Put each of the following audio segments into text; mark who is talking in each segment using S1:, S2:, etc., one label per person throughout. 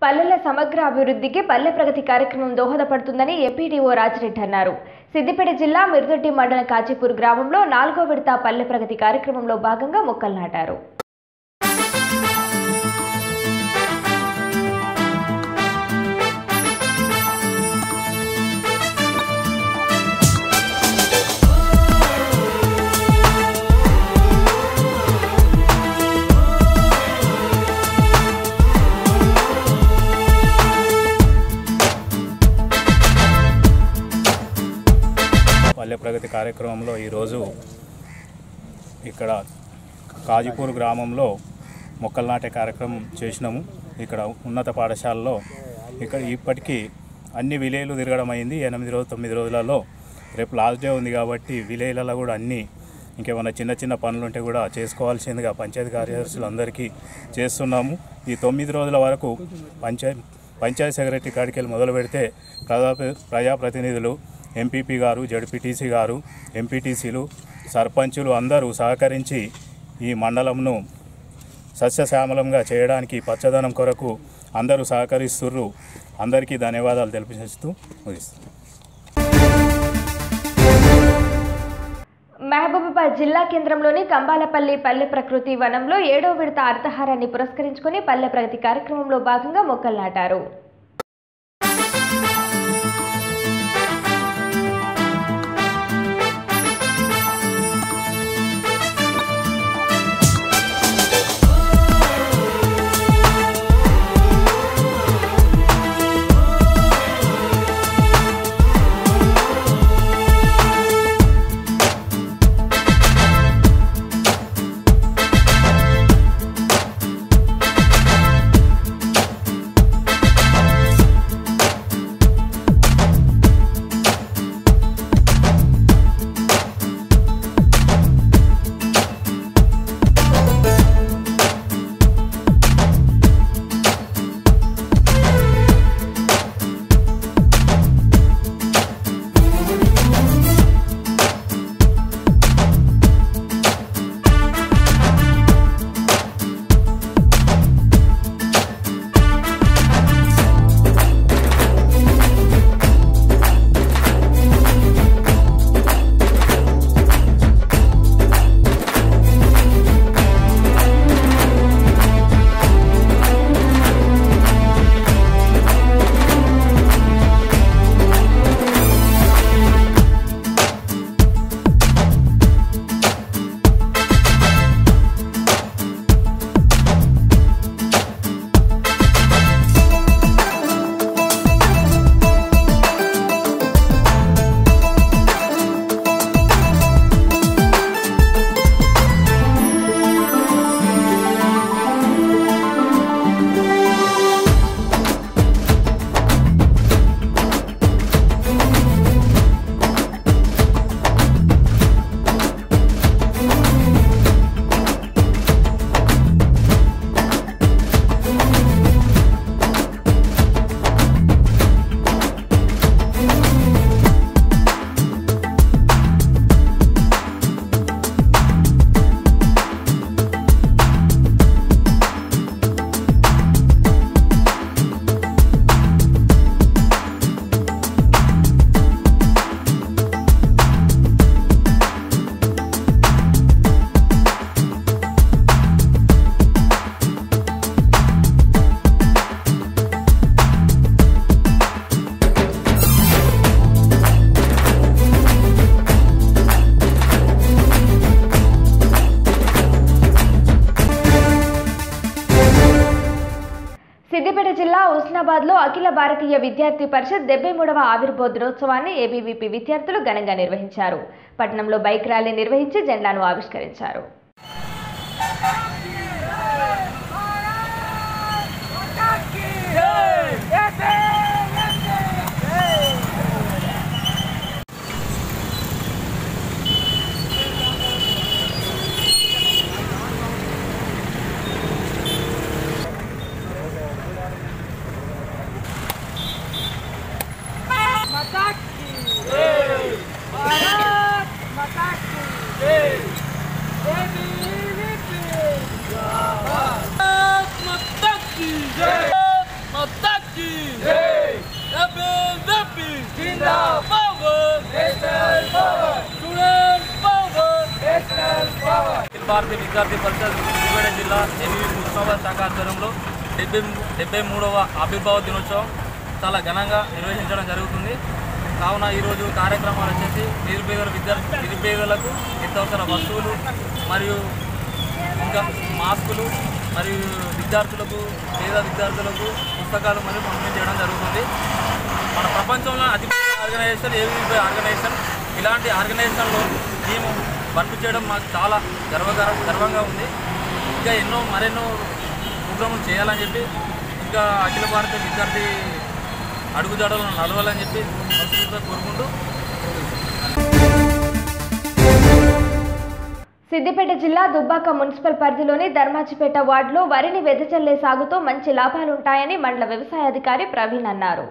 S1: పల్లెల సమగ్ర అభివృద్ధికి పల్లె ప్రగతి కార్యక్రమం దోహదపడుతుందని ఎంపీడీఓ రాజిరెడ్డి అన్నారు సిద్దిపేట జిల్లా మిర్దొడ్డి మండలం కాజీపూర్ గ్రామంలో నాలుగో విడత పల్లె ప్రగతి కార్యక్రమంలో భాగంగా మొక్కలు నాటారు
S2: పల్లె ప్రగతి కార్యక్రమంలో ఈరోజు ఇక్కడ కాజీపూర్ గ్రామంలో మొక్కలు నాటే కార్యక్రమం చేసినాము ఇక్కడ ఉన్నత పాఠశాలలో ఇక్కడ ఇప్పటికీ అన్ని విలేలు తిరగడం అయింది ఎనిమిది రోజు తొమ్మిది రోజులలో రేపు లాస్ట్ డే ఉంది కాబట్టి విలేజ్లలో కూడా అన్ని ఇంకేమైనా చిన్న చిన్న పనులు ఉంటే కూడా చేసుకోవాల్సిందిగా పంచాయతీ కార్యదర్శులు అందరికీ చేస్తున్నాము ఈ తొమ్మిది రోజుల వరకు పంచాయతీ పంచాయతీ సెక్రటరీ కాడికి వెళ్ళి మొదలు పెడితే ప్రజా ప్రజాప్రతినిధులు ఎంపీపీ గారు జడ్పీటీసీ గారు ఎంపీటీసీలు సర్పంచులు అందరూ సహకరించి ఈ మండలంను సస్యశ్యామలంగా చేయడానికి పచ్చదనం కొరకు అందరూ సహకరిస్తుర్రు అందరికీ ధన్యవాదాలు తెలియజేస్తూ ముగిస్తాను
S1: మహబూబాబాద్ జిల్లా కేంద్రంలోని కంబాలపల్లి పల్లె ప్రకృతి వనంలో ఏడో విడత అర్థహారాన్ని పురస్కరించుకొని పల్లె ప్రగతి కార్యక్రమంలో భాగంగా మొక్కలు నాటారు సిద్దిపేట జిల్లా హుస్నాబాద్ లో అఖిల భారతీయ విద్యార్థి పరిషత్ డెబ్బై మూడవ ఆవిర్భావ దినోత్సవాన్ని ఏబీవీపీ విద్యార్థులు ఘనంగా నిర్వహించారు పట్టణంలో బైక్ ర్యాలీ నిర్వహించి జెండాను ఆవిష్కరించారు
S3: भारत माता की जय భారతీయ విద్యార్థి పరిషత్ సిద్దిపేట జిల్లా ఎనిమిది ఉత్సవ శాఖ ఆధ్వర్యంలో డెబ్బై డెబ్బై మూడవ ఆవిర్భావ దినోత్సవం చాలా ఘనంగా నిర్వహించడం జరుగుతుంది కావున ఈరోజు కార్యక్రమాలు వచ్చేసి నిరుపేదల విద్యార్థి నిరుపేదలకు నిత్యావసర వస్తువులు మరియు ఇంకా మాస్కులు మరియు విద్యార్థులకు పేద విద్యార్థులకు పుస్తకాలు మరియు పంపిణీ చేయడం జరుగుతుంది మన ప్రపంచంలో అతి పెద్ద ఆర్గనైజేషన్ ఏబీవీ ఆర్గనైజేషన్ ఇలాంటి ఆర్గనైజేషన్లో మేము వర్క్ చేయడం మాకు చాలా గర్వగర గర్వంగా ఉంది ఇంకా ఎన్నో మరెన్నో ప్రోగ్రాములు చేయాలని చెప్పి ఇంకా అఖిల భారత విద్యార్థి అడుగుజాడలను నడవాలని చెప్పి మనస్ఫూర్తిగా కోరుకుంటూ
S1: సిద్దిపేట జిల్లా దుబ్బాక మున్సిపల్ పరిధిలోని ధర్మాజిపేట వార్డులో వరిని వెదజల్లే సాగుతో మంచి లాభాలుంటాయని మండల వ్యవసాయ అధికారి ప్రవీణ్ అన్నారు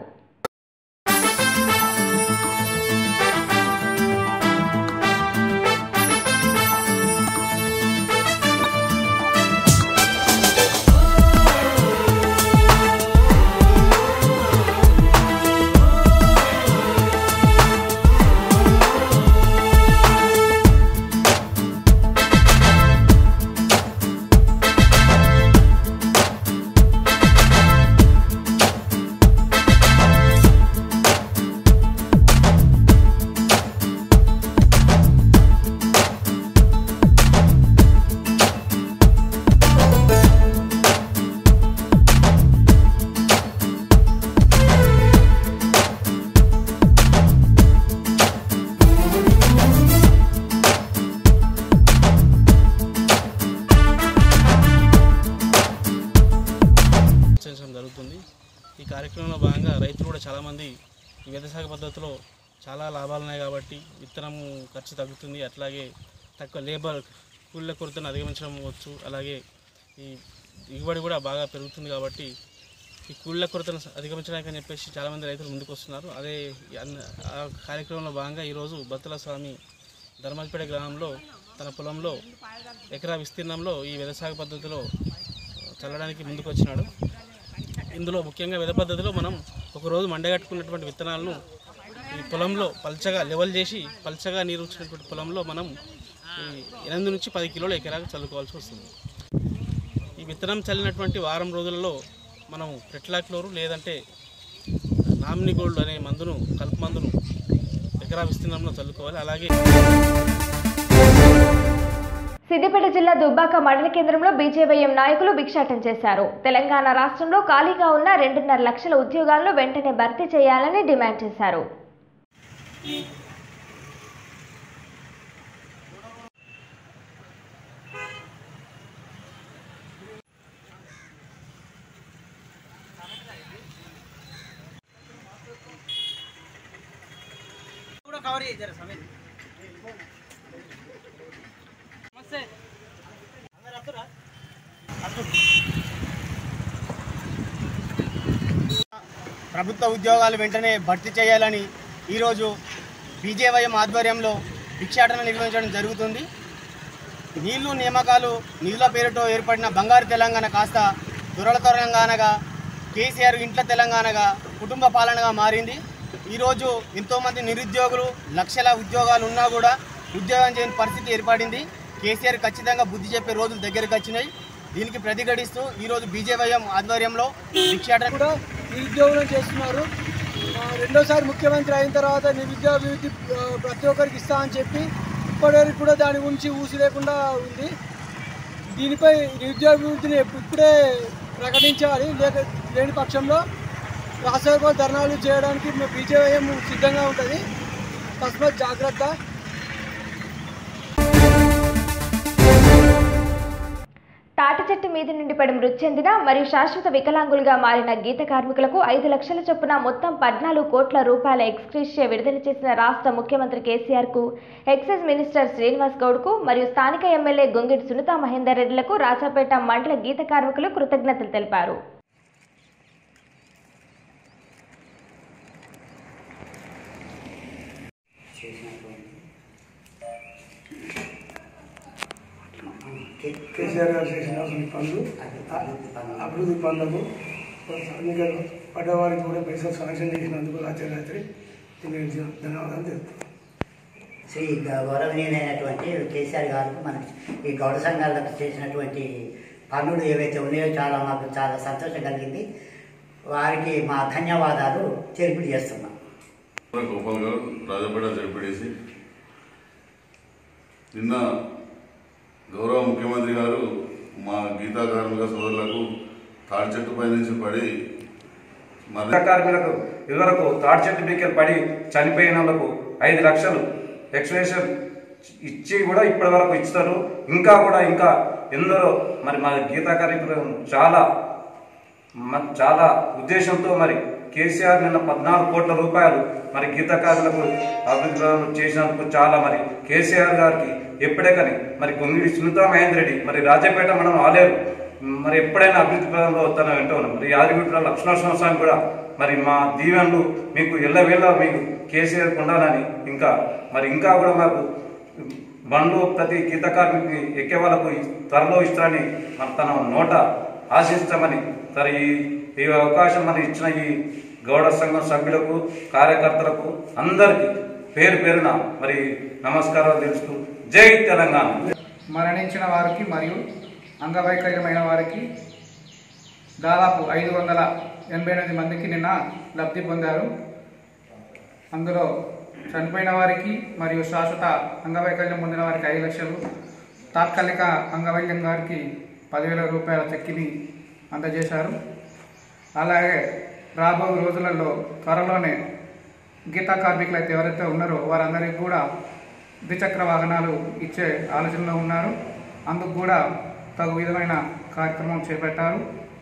S4: చేయించడం జరుగుతుంది ఈ కార్యక్రమంలో భాగంగా రైతులు కూడా చాలామంది ఈ వ్యవసాయ పద్ధతిలో చాలా లాభాలు ఉన్నాయి కాబట్టి విత్తనము ఖర్చు తగ్గుతుంది అట్లాగే తక్కువ లేబర్ కూలీల కొరతను అధిగమించడం వచ్చు అలాగే ఈ దిగుబడి కూడా బాగా పెరుగుతుంది కాబట్టి ఈ కూలీల కొరతను అధిగమించడానికి అని చెప్పేసి చాలామంది రైతులు ముందుకు వస్తున్నారు అదే ఈ అన్న- ఆ కార్యక్రమంలో భాగంగా ఈరోజు బత్తుల స్వామి ధర్మాజపేట గ్రామంలో తన పొలంలో ఎకరా విస్తీర్ణంలో ఈ వ్యవసాయ పద్ధతిలో చల్లడానికి ముందుకు వచ్చినాడు ఇందులో ముఖ్యంగా విధ పద్ధతిలో మనం ఒకరోజు మండగట్టుకున్నటువంటి విత్తనాలను ఈ పొలంలో పల్చగా లెవెల్ చేసి పల్చగా నీరు వచ్చినటువంటి పొలంలో మనం ఈ ఎనిమిది నుంచి పది కిలోల ఎకరాకు చల్లుకోవాల్సి వస్తుంది ఈ విత్తనం చల్లినటువంటి వారం రోజులలో మనం ప్రెట్లాక్లోరు లేదంటే నామిని గోల్డ్ అనే మందును కలుపు మందును ఎకరా విస్తీర్ణంలో చల్లుకోవాలి అలాగే
S1: సిద్దిపేట జిల్లా దుబ్బాక మండల కేంద్రంలో బీజేవైఎం నాయకులు భిక్షాటం చేశారు తెలంగాణ రాష్ట్రంలో ఖాళీగా ఉన్న రెండున్నర లక్షల ఉద్యోగాలను వెంటనే భర్తీ చేయాలని డిమాండ్ చేశారు
S5: ప్రభుత్వ ఉద్యోగాలు వెంటనే భర్తీ చేయాలని ఈరోజు బీజేవైఎం ఆధ్వర్యంలో భిక్షాటన నిర్వహించడం జరుగుతుంది నీళ్లు నియామకాలు నిధుల పేరుతో ఏర్పడిన బంగారు తెలంగాణ కాస్త దురల తెలంగాణగా కేసీఆర్ ఇంట్ల తెలంగాణగా కుటుంబ పాలనగా మారింది ఈరోజు ఎంతోమంది నిరుద్యోగులు లక్షల ఉద్యోగాలు ఉన్నా కూడా ఉద్యోగం చేయని పరిస్థితి ఏర్పడింది కేసీఆర్ ఖచ్చితంగా బుద్ధి చెప్పే రోజులు దగ్గరికి వచ్చినాయి దీనికి ప్రతిఘటిస్తూ ఈరోజు బీజేవైఎం ఆధ్వర్యంలో భిక్షాటన
S6: కూడా నిరుద్యోగులను చేస్తున్నారు ఆ, రెండోసారి ముఖ్యమంత్రి అయిన తర్వాత నిరుద్యోగ అభివృద్ధి ఆ, ప్రతి ఒక్కరికి ఇస్తా అని చెప్పి ఇప్పటివరకు కూడా దాని గురించి ఊసి లేకుండా ఉంది దీనిపై నిరుద్యోగ అభివృద్ధిని ఇప్పుడే ప్రకటించాలి లేక లేని పక్షంలో రాష్ట్ర ధర్నాలు చేయడానికి బీజేపీ సిద్ధంగా ఉంటుంది తస్మాత్ జాగ్రత్త
S1: తాటి చెట్టు మీద నుండి పడి మృతి చెందిన మరియు శాశ్వత వికలాంగులుగా మారిన గీత కార్మికులకు ఐదు లక్షల చొప్పున మొత్తం పద్నాలుగు కోట్ల రూపాయల ఎక్స్క్రీషియా విడుదల చేసిన రాష్ట్ర ముఖ్యమంత్రి కేసీఆర్ కు ఎక్సైజ్ మినిస్టర్ శ్రీనివాస్ గౌడ్ కు మరియు స్థానిక ఎమ్మెల్యే గొంగిడి సునీత మహేందర్ రెడ్డిలకు రాజాపేట మండల గీత కార్మికులు కృతజ్ఞతలు తెలిపారు
S7: కేసీఆర్ గారు చేసిన కొన్ని పనులు అభివృద్ధి పనులకు ఎన్నికలు పడ్డవారికి కూడా పైసలు శాంక్షన్ చేసినందుకు రాత్రి రాత్రి దీనికి ధన్యవాదాలు తెలుపుతాను
S8: శ్రీ గౌరవనీయులైనటువంటి కేసీఆర్ గారు మన ఈ గౌడ సంఘాలకు చేసినటువంటి పనులు ఏవైతే ఉన్నాయో చాలా మాకు చాలా సంతోషం కలిగింది వారికి మా ధన్యవాదాలు తెలిపి చేస్తున్నాం
S9: గోపాల్ గారు రాజపేట జడ్పీడీసీ నిన్న గౌరవ ముఖ్యమంత్రి గారు మా గీతా కార్మిక సోదరులకు తాడి చెట్టుపై నుంచి పడి
S10: గీతా కార్మికులకు ఇదివరకు తాడి చెట్టు బీకెలు పడి చనిపోయిన వాళ్ళకు ఐదు లక్షలు ఎక్స్ప్రెషన్ ఇచ్చి కూడా ఇప్పటి వరకు ఇస్తారు ఇంకా కూడా ఇంకా ఎందరో మరి మా గీతా కార్మికులు చాలా మ- చాలా ఉద్దేశంతో మరి కేసీఆర్ నిన్న పద్నాలుగు కోట్ల రూపాయలు మరి గీతా కార్మికులకు అభివృద్ధి చేసినందుకు చాలా మరి కేసీఆర్ గారికి ఎప్పుడే కానీ మరి గొంగిడి సునీతా మహేందర్ రెడ్డి మరి రాజపేట మనం ఆలేరు మరి ఎప్పుడైనా అభివృద్ధి పదంలో తన వెంట ఉన్నాం మరి యాదగిరిగుట్ట లక్ష్మణ స్వామి కూడా మరి మా దీవెనలు మీకు ఎల్లవేళ మీకు కేసీఆర్ ఉండాలని ఇంకా మరి ఇంకా కూడా మాకు బండ్లు ప్రతి గీత కార్మికుని ఎక్కే వాళ్ళకు త్వరలో ఇస్తారని మన తన నోట ఆశిస్తామని సరే ఈ ఈ అవకాశం మరి ఇచ్చిన ఈ గౌడ సంఘం సభ్యులకు కార్యకర్తలకు అందరికీ పేరు పేరున మరి నమస్కారాలు తెలుస్తూ జై తెలంగాణ
S11: మరణించిన వారికి మరియు అంగవైకల్యమైన వారికి దాదాపు ఐదు వందల ఎనభై ఎనిమిది మందికి నిన్న లబ్ధి పొందారు అందులో చనిపోయిన వారికి మరియు శాశ్వత అంగవైకల్యం పొందిన వారికి ఐదు లక్షలు తాత్కాలిక అంగవైకల్యం వారికి పదివేల రూపాయల చెక్కిని అందజేశారు అలాగే రాబో రోజులలో త్వరలోనే గీతా కార్మికులు అయితే ఎవరైతే ఉన్నారో వారందరికీ కూడా ద్విచక్ర వాహనాలు ఇచ్చే ఆలోచనలో ఉన్నారు అందుకు కూడా తగు విధమైన కార్యక్రమం చేపట్టారు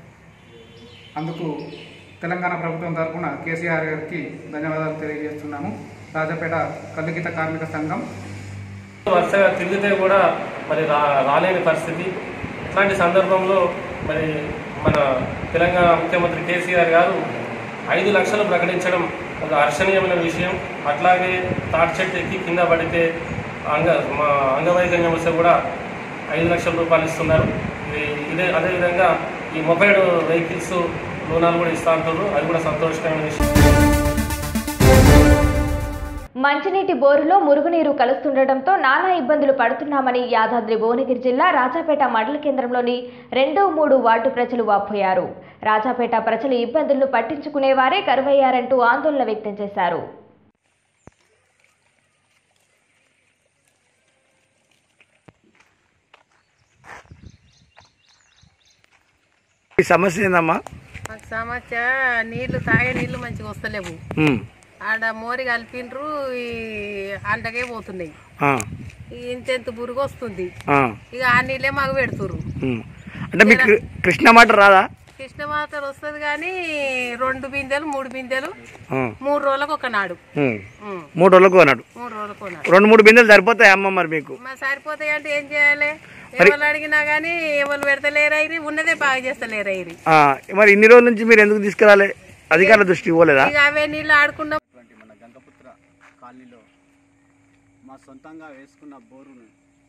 S11: అందుకు తెలంగాణ ప్రభుత్వం తరఫున కేసీఆర్ గారికి ధన్యవాదాలు తెలియజేస్తున్నాము రాజపేట కల్లుగీత కార్మిక సంఘం
S12: వరుసగా తిరిగితే కూడా మరి రా రాలేని పరిస్థితి ఇట్లాంటి సందర్భంలో మరి మన తెలంగాణ ముఖ్యమంత్రి కేసీఆర్ గారు ఐదు లక్షలు ప్రకటించడం ఒక హర్షణీయమైన విషయం అట్లాగే తాటి చెట్టు ఎక్కి కింద పడితే అంగ మా అంగవైకల్యం వస్తే కూడా ఐదు లక్షల రూపాయలు ఇస్తున్నారు ఇది ఇదే అదేవిధంగా ఈ మొబైల్ వెహికల్స్ లోనాలు కూడా ఇస్తా అంటున్నారు అది కూడా సంతోషకరమైన విషయం
S1: మంచినీటి బోరులో మురుగునీరు కలుస్తుండటంతో నానా ఇబ్బందులు పడుతున్నామని యాదాద్రి భువనగిరి జిల్లా రాజాపేట మండల కేంద్రంలోని రెండు మూడు వార్డు ప్రజలు వాపోయారు రాజాపేట ప్రజలు ఇబ్బందులను పట్టించుకునేవారే కరువయ్యారంటూ ఆందోళన వ్యక్తం చేశారు
S13: ఈ సమస్య ఏందమ్మా
S14: మాకు సమస్య నీళ్లు తాగే నీళ్లు మంచిగా వస్తలేవు
S13: ఉమ్,
S14: ఆడ మోరి కలిపిండ్రు ఈ అంటకే పోతున్నాయి
S13: ఆ,
S14: ఈ ఇంతెంత బురుగు వస్తుంది
S13: ఆ,
S14: ఇక ఆ నీళ్ళే మాకు పెడుతురు
S13: ఉమ్. అంటే మీకు కృష్ణ మాట రాదా
S14: కృష్ణమాతలు వస్తుంది కానీ రెండు బిందెలు మూడు బిందెలు
S13: ఆ,
S14: మూడు రోజులకు ఒక నాడు
S13: ఉమ్.
S14: ఉమ్.
S13: మూడు రోజులకు అన్నాడు
S14: మూడు రోజులకు ఒక నాడు
S13: రెండు మూడు బిందెలు సరిపోతాయి అమ్మ మరి మీకు
S14: మరి సరిపోతాయి అంటే ఏం చేయాలి
S13: మరి-
S14: ఎవరు అడిగినా కానీ ఎవరు పెడతలేరైరి ఉన్నదే బాగా చేస్తలేరైరి
S13: ఆ, మరి ఇన్ని రోజుల నుంచి మీరు ఎందుకు తీసుకురాలే అధికారుల దృష్టికి పోలేదా
S14: ఇక అవే నీళ్ళు ఆడుకున్నాం
S5: మన గంగపుత్ర కాలనీలో మా సొంతంగా వేసుకున్న బోరును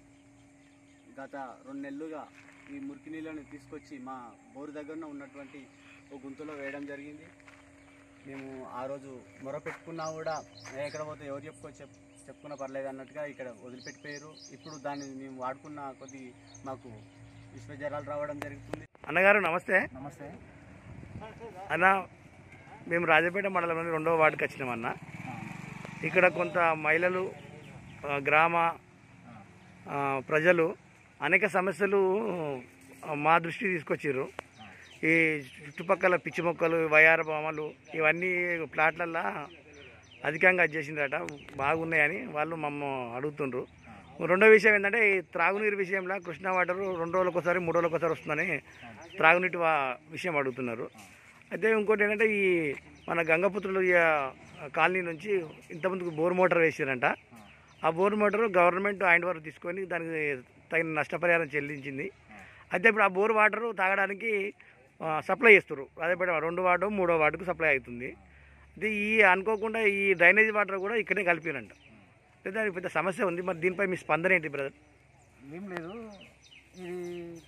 S5: గత రెండు నెలలుగా ఈ మురికి నీళ్ళని తీసుకొచ్చి మా బోరు దగ్గర ఉన్నటువంటి ఒక గుంతలో వేయడం జరిగింది మేము ఆ రోజు మొరపెట్టుకున్నా కూడా "ఏ, ఎక్కడ పోతే ఎవరు చెప్పుకో చెప్ చెప్పుకున్నా పర్లేదు అన్నట్టుగా ఇక్కడ వదిలిపెట్టిపోయారు ఇప్పుడు దాన్ని మేము వాడుకున్న కొద్ది మాకు విశ్వజ్వరాలు రావడం జరుగుతుంది
S13: అన్నగారు నమస్తే
S5: నమస్తే
S13: అన్న మేము రాజపేట మండలంలోని రెండవ వార్డుకి వచ్చినామన్న ఇక్కడ కొంత మహిళలు ఆ, గ్రామ ఆ, ప్రజలు అనేక సమస్యలు ఆ, మా దృష్టికి తీసుకొచ్చారు ఈ చుట్టుపక్కల పిచ్చి మొక్కలు వయార బొమ్మలు ఇవన్నీ ప్లాట్లల్లో అధికంగా చేసిందట బాగున్నాయని వాళ్ళు మమ్మ అడుగుతుండ్రు రెండో విషయం ఏంటంటే ఈ త్రాగునీరు విషయంలో కృష్ణా వాటర్ రెండు రోజులకు ఒకసారి మూడు రోజులకు ఒకసారి వస్తుందని త్రాగునీటి వా- విషయం అడుగుతున్నారు అయితే ఇంకోటి ఏంటంటే ఈ మన గంగపుత్రులు ఈ కాలనీ నుంచి ఇంతకుముందుకు బోర్ మోటార్ వేసారంట ఆ బోర్ మోటార్ గవర్నమెంట్ హ్యాండ్ వరకు తీసుకొని దానికి తగిన నష్టపరిహారం చెల్లించింది అయితే ఇప్పుడు ఆ బోర్ వాటర్ తాగడానికి ఆ, సప్లై చేస్తారు అదేపేట రెండు వార్డు మూడో వార్డుకు సప్లై అవుతుంది అయితే ఈ అనుకోకుండా ఈ డ్రైనేజ్ వాటర్ కూడా ఇక్కడే కలిపిరంట అయితే దానికి పెద్ద సమస్య ఉంది మరి దీనిపై మీ స్పందన ఏంటి బ్రదర్
S5: ఏం లేదు ఇది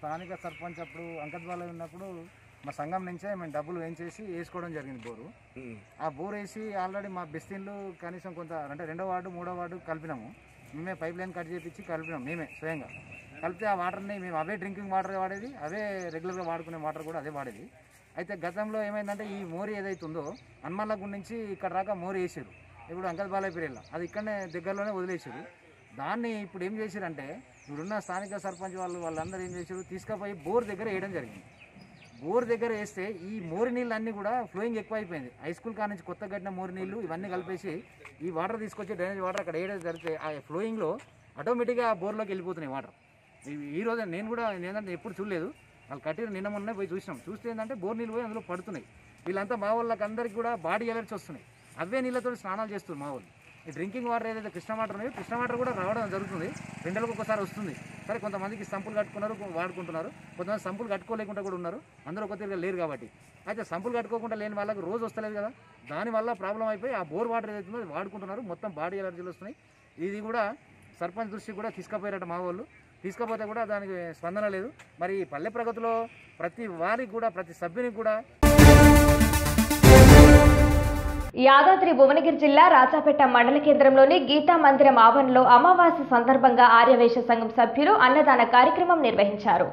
S15: స్థానిక సర్పంచ్ అప్పుడు అంకద్వాలో ఉన్నప్పుడు మా సంఘం నుంచే మేము డబ్బులు వేయించేసి వేసుకోవడం జరిగింది బోరు ఆ బోర్ వేసి ఆల్రెడీ మా బెస్తిన్లు కనీసం కొంత అంటే రెండో వార్డు మూడో వార్డు కలిపినాము మేమే పైప్ లైన్ కట్ చేపించి కలిపినాం మేమే స్వయంగా కలిపితే ఆ వాటర్ని మేము అవే డ్రింకింగ్ వాటర్ వాడేది అవే రెగ్యులర్గా వాడుకునే వాటర్ కూడా అదే వాడేది అయితే గతంలో ఏమైందంటే ఈ మోరి ఏదైతే ఉందో హనుమల్ల నుంచి ఇక్కడ రాక మోరి వేసారు ఇప్పుడు అంకల్ బాలయ్య పిరియల్ల అది ఇక్కడనే దగ్గరలోనే వదిలేసారు దాన్ని ఇప్పుడు ఏం చేశారంటే ఇప్పుడున్న స్థానిక సర్పంచ్ వాళ్ళు వాళ్ళందరూ ఏం చేశారు తీసుకుపోయి బోర్ దగ్గర వేయడం జరిగింది బోర్ దగ్గర వేస్తే ఈ మోరి నీళ్ళు అన్నీ కూడా ఫ్లోయింగ్ ఎక్కువ అయిపోయింది హై స్కూల్ కాడ నుంచి కొత్త కట్టిన మోరి నీళ్ళు ఇవన్నీ కలిపేసి ఈ వాటర్ తీసుకొచ్చి డ్రైనేజ్ వాటర్ అక్కడ వేయడం జరిగితే ఆ ఫ్లోయింగ్లో ఆటోమేటిక్గా ఆ బోర్లోకి వెళ్ళిపోతున్నాయి వాటర్ ఇవి ఈ రోజు నేను కూడా ఏంటంటే ఎప్పుడు చూడలేదు వాళ్ళు కట్టిన నిన్న మొన్న పోయి చూసినాం చూస్తే ఏంటంటే బోర్ నీళ్ళు పోయి అందులో పడుతున్నాయి వీళ్ళంతా మా వాళ్ళకి అందరికీ కూడా బాడీ ఎలర్జీ వస్తున్నాయి అవే నీళ్ళతో స్నానాలు చేస్తున్నారు మా వాళ్ళు ఈ డ్రింకింగ్ వాటర్ ఏదైతే కృష్ణ వాటర్ ఉన్నాయో కృష్ణ వాటర్ కూడా రావడం జరుగుతుంది రెండేళ్ళకి ఒకసారి వస్తుంది సరే కొంతమందికి సంపులు కట్టుకున్నారు కొ- వాడుకుంటున్నారు కొంతమంది సంపులు కట్టుకోలేకుండా కూడా ఉన్నారు అందరూ ఒక తిరిగి లేరు కాబట్టి అయితే సంపులు కట్టుకోకుండా లేని వాళ్ళకి రోజు వస్తలేదు కదా దానివల్ల ప్రాబ్లం అయిపోయి ఆ బోర్ వాటర్ ఏదైతే ఉందో అది వాడుకుంటున్నారు మొత్తం బాడీ ఎలర్జీలు వస్తున్నాయి ఇది కూడా సర్పంచ్ దృష్టికి కూడా తీసుకుపోయారట మా వాళ్ళు తీసుకపోతే కూడా దానికి స్పందన లేదు మరి ఈ పల్లె ప్రగతిలో ప్రతి వారికి కూడా ప్రతి సభ్యునికి కూడా
S1: యాదాద్రి భువనగిరి జిల్లా రాజాపేట మండల కేంద్రంలోని గీతా మందిరం ఆవరణలో అమావాస్య సందర్భంగా ఆర్యవైశ్య సంఘం సభ్యులు అన్నదాన కార్యక్రమం నిర్వహించారు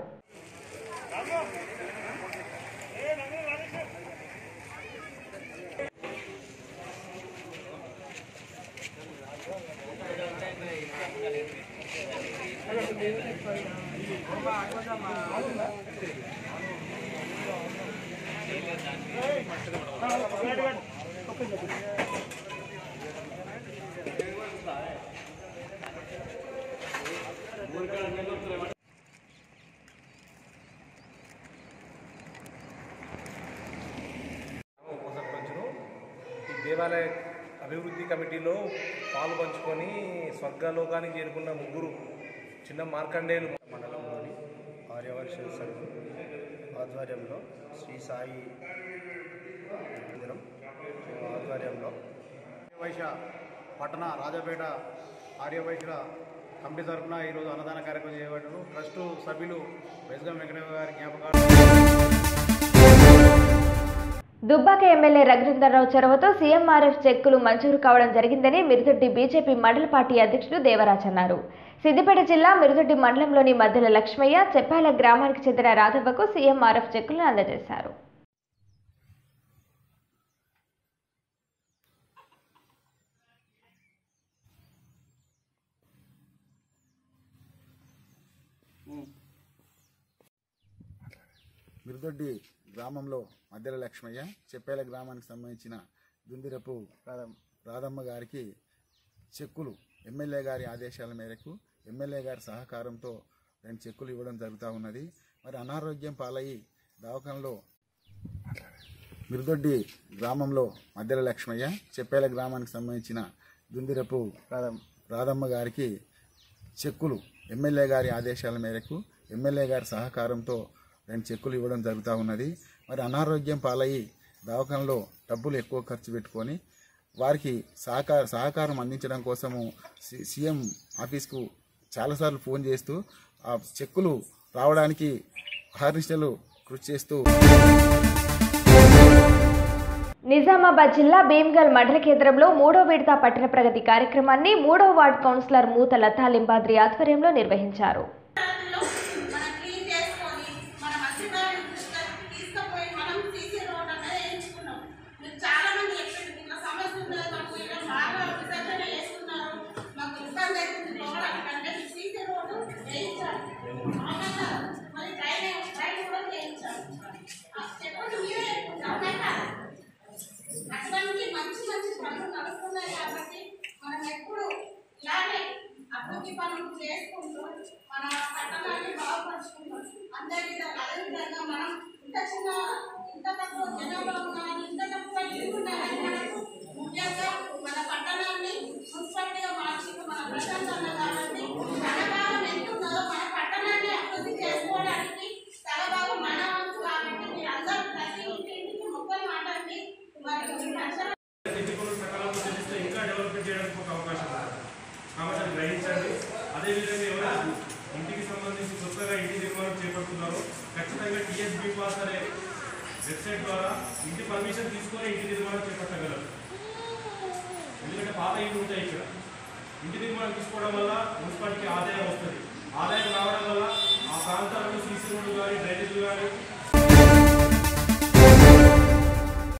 S16: ఉప సర్పంచును ఈ దేవాలయ అభివృద్ధి కమిటీలో పాలు పంచుకొని స్వర్గలోకానికి చేరుకున్న ముగ్గురు చిన్న మార్కండేయులు
S17: మండలంలోని ఆర్యవర్ష సంఘం ఆధ్వర్యంలో శ్రీ సాయి మందిరం ఆధ్వర్యంలో
S18: ఆర్యవైశ్య పట్టణ రాజాపేట ఆర్యవైశ్యుల కమిటీ తరఫున ఈరోజు అన్నదాన కార్యక్రమం చేయబడ్డారు ట్రస్టు సభ్యులు వైస్గం వెంకటరావు గారి జ్ఞాపకాలు
S1: దుబ్బాక ఎమ్మెల్యే రఘునందనరావు చొరవతో సీఎంఆర్ఎఫ్ చెక్కులు మంజూరు కావడం జరిగిందని మిరుదొడ్డి బీజేపీ మండల పార్టీ అధ్యక్షుడు దేవరాజ్ అన్నారు సిద్దిపేట జిల్లా మిరుదొడ్డి మండలంలోని మద్దెల లక్ష్మయ్య చెప్పాల గ్రామానికి చెందిన రాధవ్వకు సీఎంఆర్ఎఫ్ చెక్కులను అందజేశారు
S19: మిరుదొడ్డి గ్రామంలో మధ్యల లక్ష్మయ్య చెప్పేల గ్రామానికి సంబంధించిన దుందిరపు రాధమ్మ గారికి చెక్కులు ఎమ్మెల్యే గారి ఆదేశాల మేరకు ఎమ్మెల్యే గారి సహకారంతో రెండు చెక్కులు ఇవ్వడం జరుగుతూ ఉన్నది మరి అనారోగ్యం పాలయ్యి దవాఖానలో మిరుదొడ్డి గ్రామంలో మధ్యల లక్ష్మయ్య చెప్పేల గ్రామానికి సంబంధించిన దుందిరపు రాధమ్మ గారికి చెక్కులు ఎమ్మెల్యే గారి ఆదేశాల మేరకు ఎమ్మెల్యే గారి సహకారంతో రెండు చెక్కులు ఇవ్వడం జరుగుతూ ఉన్నది మరి అనారోగ్యం పాలయ్యి దవాఖానలో డబ్బులు ఎక్కువ ఖర్చు పెట్టుకొని వారికి సహకార సహకారం అందించడం కోసము సి- సీఎం ఆఫీస్కు చాలాసార్లు ఫోన్ చేస్తూ ఆ చెక్కులు రావడానికి హర్నిష్టలు కృషి చేస్తూ
S1: నిజామాబాద్ జిల్లా భీమ్గల్ మండల కేంద్రంలో మూడో విడత పట్టణ ప్రగతి కార్యక్రమాన్ని మూడో వార్డు కౌన్సిలర్ మూత లతా లింబాద్రి ఆధ్వర్యంలో నిర్వహించారు
S20: అటువంటి మంచి మంచి పనులు నడుస్తున్నాయి కాబట్టి మనం ఎప్పుడు ఇలానే అభివృద్ధి పనులు చేసుకుంటూ మన పట్టణాన్ని బాగుపరుచుకుంటూ అందరి విధంగా అదే విధంగా మనం ఇంత చిన్న ఇంత తక్కువ జనాభా ఉన్నామని ఇంత తక్కువ ఇల్లు ఉన్నామని మనకు ముఖ్యంగా మన పట్టణాన్ని మున్సిపాలిటీగా మార్చి మన ప్రశాంతంగా కాబట్టి స్థలభాగం ఎంత ఉన్నదో మన పట్టణాన్ని అభివృద్ధి చేసుకోవడానికి స్థలభాగం మన వంతు కాబట్టి మీరు అందరూ ప్రతి ఇంటింటికి మొక్కలు నాటండి మరి మీ పరిసర
S21: సిటీకులు సకాలంలో చెల్లిస్తే ఇంకా డెవలప్మెంట్ చేయడానికి ఒక అవకాశం ఉంది కాబట్టి అది గ్రహించండి అదేవిధంగా ఎవరైనా ఇంటికి సంబంధించి కొత్తగా ఇంటి నిర్మాణం చేపడుతున్నారో ఖచ్చితంగా టీఎస్బీ పాస్ అనే వెబ్సైట్ ద్వారా ఇంటి పర్మిషన్ తీసుకొని ఇంటి నిర్మాణం చేపట్టగలరు ఎందుకంటే పాత ఇంటి ఉంటాయి ఇక్కడ ఇంటి నిర్మాణం తీసుకోవడం వల్ల మున్సిపాలిటీకి ఆదాయం వస్తుంది ఆదాయం రావడం వల్ల ఆ ప్రాంతాల్లో సీసీ రోడ్లు కానీ డ్రైనేజీలు కానీ